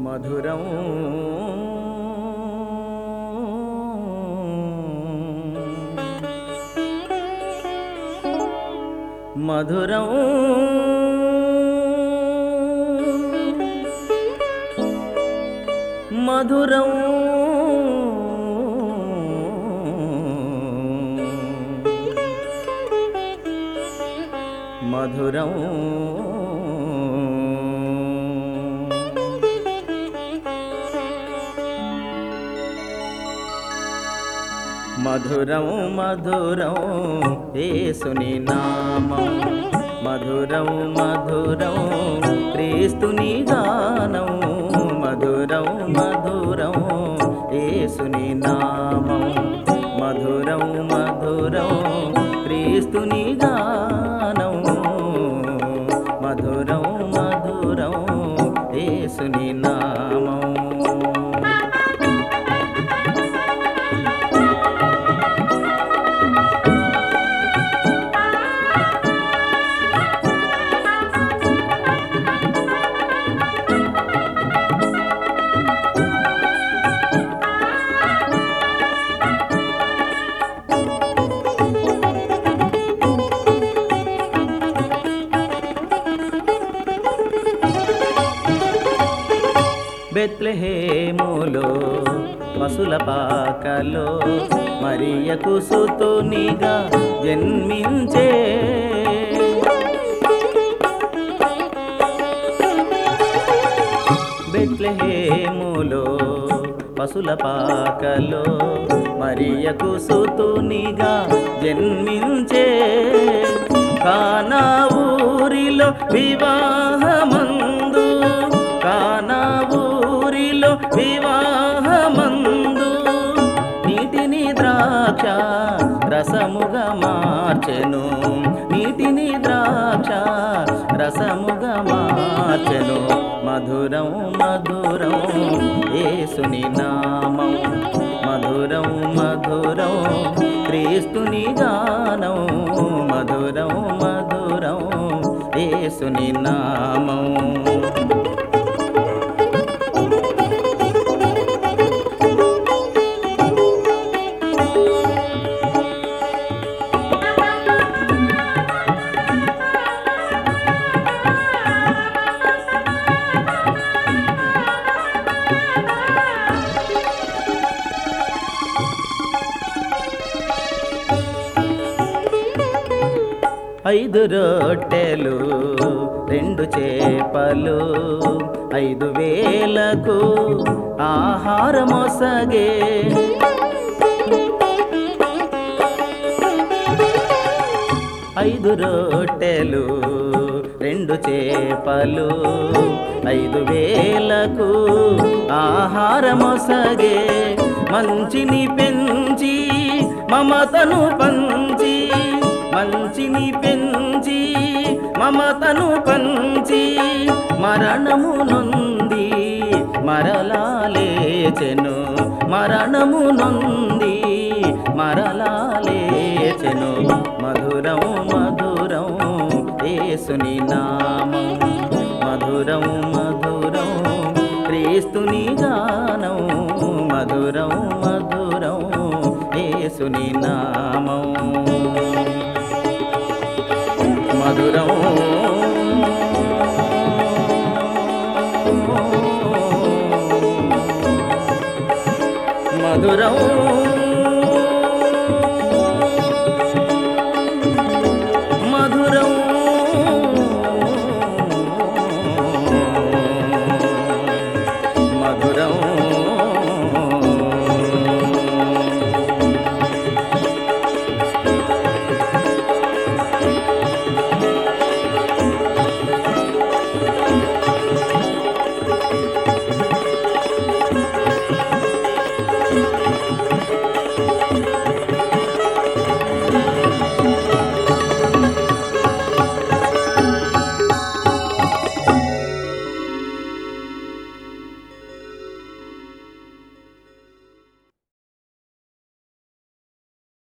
మధురం మధురం మధురం మధురం మధురం మధురం యేసుని నామం మధురం మధురం క్రీస్తుని గానం మధురం మధురం యేసుని నామం మధురం మధురం క్రీస్తుని గానం మధురం మధురం యేసుని నామం బెత్లెహేములో పశుల పాకలో మరియకు సుతునిగా జన్మించే బెత్లెహేములో పశుల పాకలో మరియకు సుతునిగా జన్మించే కానా ఊరిలో వివాహమందు కానా ఊరిలో వివాహమందు నీటిని ద్రాక్ష రసముగా మార్చెను నీటిని ద్రాక్ష రసముగా మార్చెను మధురం మధురం యేసుని నామం మధురం మధురం క్రీస్తుని గానం మధురం మధురం యేసుని నామం ఐదు రొట్టెలు రెండు చేపలు ఐదు వేలకు ఆహారమొసగే ఐదు రొట్టెలు రెండు చేపలు ఐదు వేలకు ఆహారమొసగే మంచిని పెంచి మమతను పంచి మంచిని పెంచి మమతను పంచి మరణము నొంది మరలా లేచెను మరణము నొంది మరలా లేచెను మధురం మధురం యేసుని నామం మధురం మధురం క్రీస్తుని గానం మధురం మధురం యేసుని నామం మధురం మధురం